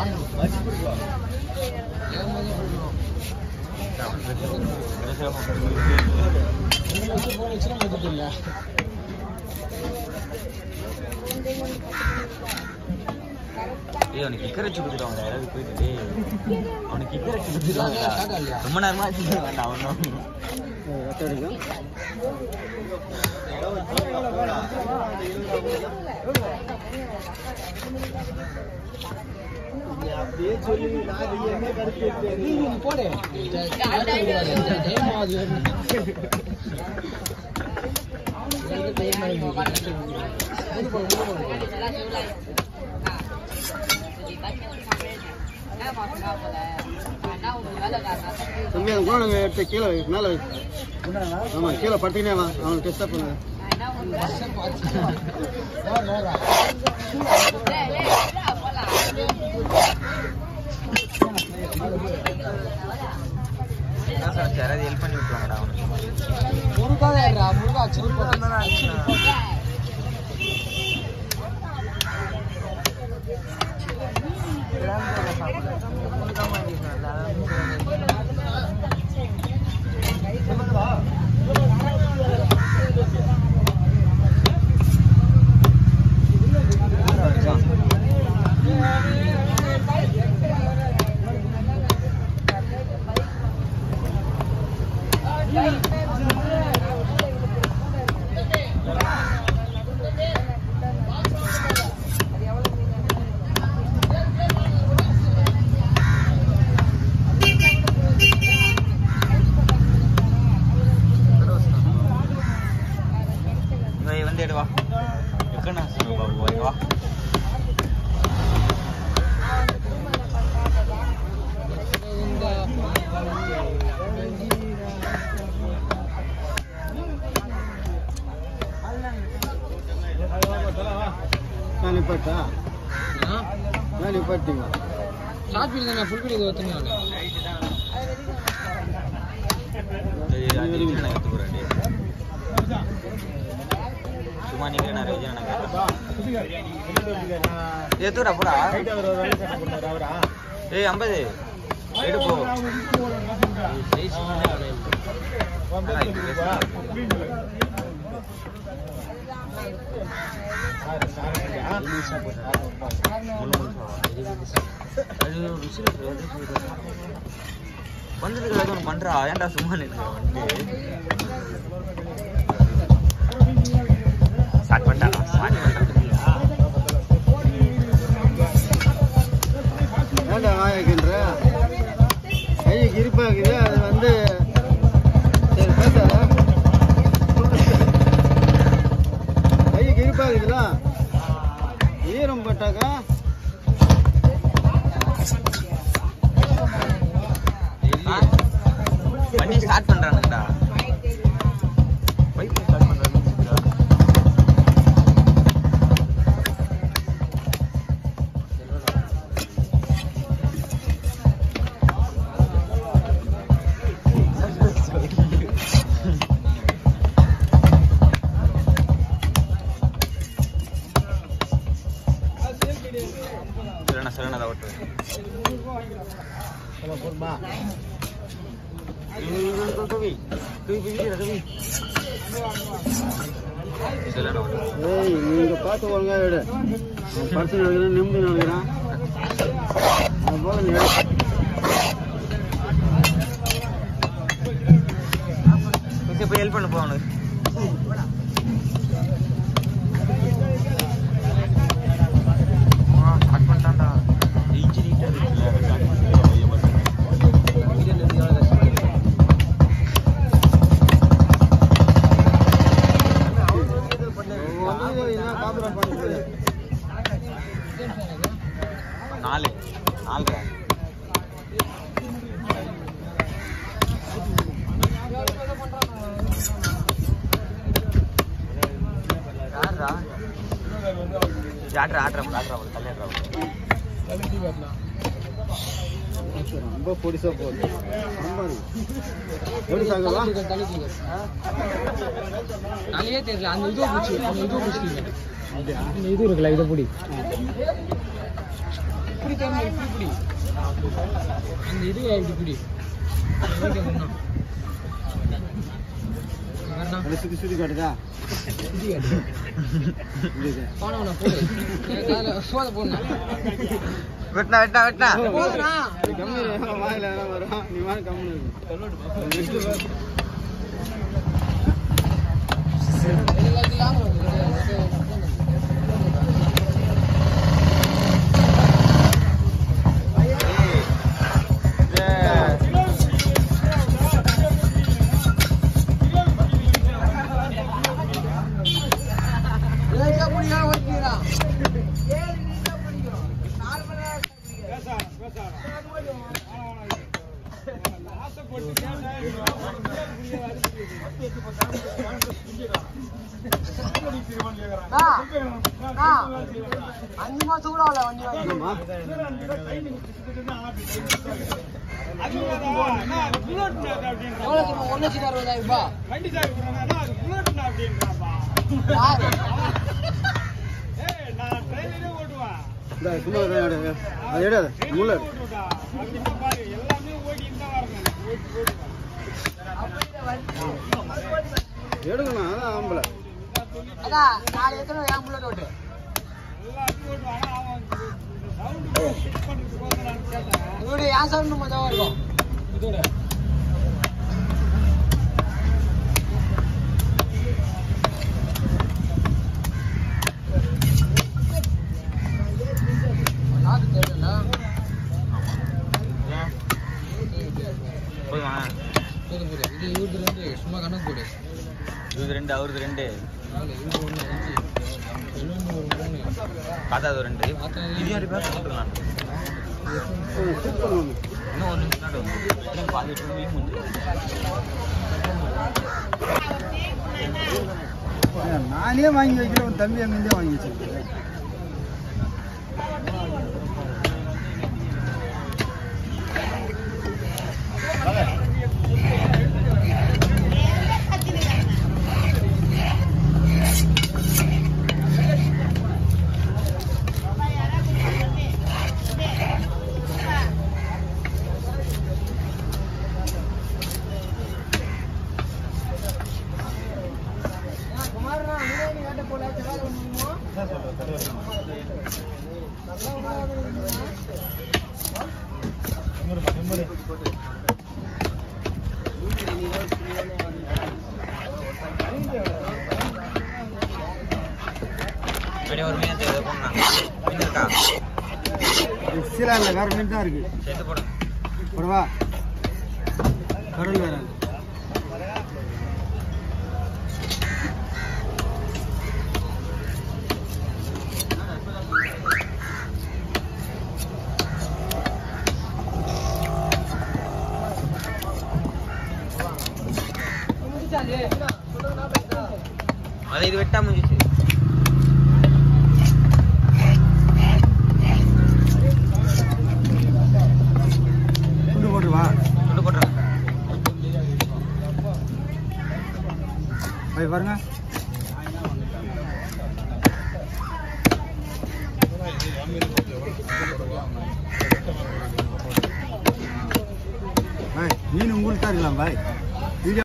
ஏய் அவனுக்கு கிக்கர் வச்சு கொடுத்துருவாங்க யாராவது போயிட்டு டேய், அவனுக்கு கிக்கர் வச்சு கொடுத்துருவாங்க ரொம்ப நேரமா வச்சு வேண்டாம் அவனும் போடு தம்பி அந்த குழந்தைங்க எடுத்து கீழே வை, மேலே வை. ஆமா கீழே படுத்துக்கினே வா அவனுக்கு டிஸ்டர்ப் பண்ணுங்க என்ன சார் யாராவது ஹெல்ப் பண்ணி விட்டுருவாங்கடா அவனுக்கு முருகா முருகா சின்ன போட்டு இங்க வந்து எடு வா எக்கண்ணா சொல்லு பாபு இங்க வா நான் நிப்பாட்டா நான் நிப்பாட்டிங்க ஸ்டார்ட் பண்ணி நான் ஃபுல் பண்ணி ஒத்துனாங்க டேய், அது விஜய் நான் எடுத்து போறேன் டேய். சும்மா நீங்க நான் விஜய் நான் கேட்டேன் ஏத்துடா போடா ஏய் ஐம்பது எடு போ ஏய், size சின்னதா கிடையாது. ஆனா, இது பேசு. முழு முழுசா. அது ஒரு ருசி இருக்கு, அது சொல்றது. வந்ததுக்கு ஏதாவது ஒன்று பண்றா ஏன்டா சும்மா நிற்கிற வந்து ஸ்டார்ட் பண்ணிட்டா ஸ்டார்ட் பண்ணிட்டா ஏன்டா வாங்கிக்கின்ற கைக்கு இருப்பாக்குது அது வந்து சரி பேசாத கைக்கு இருப்பாக்குதுல ஈரம் பட்டாக்கா வண்டி ஸ்டார்ட் பண்றானுங்கடா பைக் ஸ்டார்ட் பண்றானுங்கடா சரணா சரணா தான் ஓட்டுவேன் கவி கவி கவி கவி சரணா ஓட்டுவேன் ஏய் நீங்க பார்த்து ஒழுங்கா விடு பர்சன் நினைக்கிறேன் நிம்மதி நினைக்கிறேன் அது போல நீ எடு. ஓகே போய் ஹெல்ப் பண்ணு போ அவனுக்கு ஆ ஸ்டார்ட் பண்ணிட்டான்டா இன்ஜின் ஹீட் இருக்குல்ல அதை ஸ்டார்ட் பண்ணிட்டு பையன் பாருங்க வீடியோல இருந்து எவ்வளோ கஷ்டப்படுது ஒவ்வொரு வீடியோ என்ன copyright பண்ண போகுது? நாலு நாலரை யாரா ஆட்ரா ஆட்ரா ஆட்ரா கல்யாணம் ரொம்ப பொடிசா போகுது ஆமாடி. எப்படி சாகுவா நாளையே தெரியல அந்த இதுவை பிடிச்சி அந்த இதுவை பிடிச்சிங்க இந்த இது இருக்குல்ல இதை பிடி இப்படி தரணும் இப்படி இப்படி அந்த இது இப்படி இப்படி ஓகே ஒன்றும் வேணா அதை சுற்றி சுற்றி காட்டுதா இது காட்டு. இப்படி இது. போன உன போடு எனக்கு அதுல சோத போடணும் வெட்டினா வெட்டினா வெட்டினா போதுண்ணா இது கம்முனு இரு, வாயில எல்லாம் வரும் நீ வாங்க கம்முனு இரு. இதெல்லாம் இல்லாம வருது. லேசா புடிடா, ஓட்டிக்கிறா. அண்ணா, அண்ணா, அஞ்சு மாசம் கூட ஆகல வண்டி வாங்கி என்னம்மா? எவ்வளவு தெரியுமா? ஒரு லட்சத்தி அறுபதாயிரம் ரூபாய் யாரு? இந்தா, சும்மா இரு, எடு, எடு. அதை எடு, அதை. முள்ள எடு. எடுங்கண்ணா அதான் ஆம்பளை அதான் நாலு ஏக்கர் என் புள்ளட் ஓட்டு இதோட என் சவுண்ட் மஜாவா இருக்கும் இதோட நாக்கு தெரியல போதுமா போதும் போதும் இது இருபது ரெண்டு சும்மா கணக்கு போடு இது ரெண்டு அவருக்கு ரெண்டு நாலு இது ஒன்று அஞ்சு இன்னொன்று ஒரு மூணு பார்த்தா அது ரெண்டு இதையும் ரிப்பேர் போட்டுக்கலாம் சூப்பர் மாமி இன்னும் ஒரு நிமிஷம் தான் வந்து இன்னும் பாதி வீக் வந்து நானே வாங்கி வைக்கிறேன் உன் தம்பி அங்கிருந்தே வாங்கி வச்சிருக்கேன் குமாரனா நீ கேட்ட போல செவ்வாய் ஒண்ணுமோ அப்படியே ஒரு மீன் தேவை போடலாம் மீன் இருக்கா சீலா இல்லை வேற மீன் தான் இருக்கு சேர்த்து போடுங்க போடவா கடல் வேற அது இது வெட்டா முடிஞ்சிச்சு துண்டு போட்டுருவா சொல்லு போட்டுறேன் போய் பாருங்க பாய் மீன் உங்களுக்கு தான் இருக்கலாம் பாய்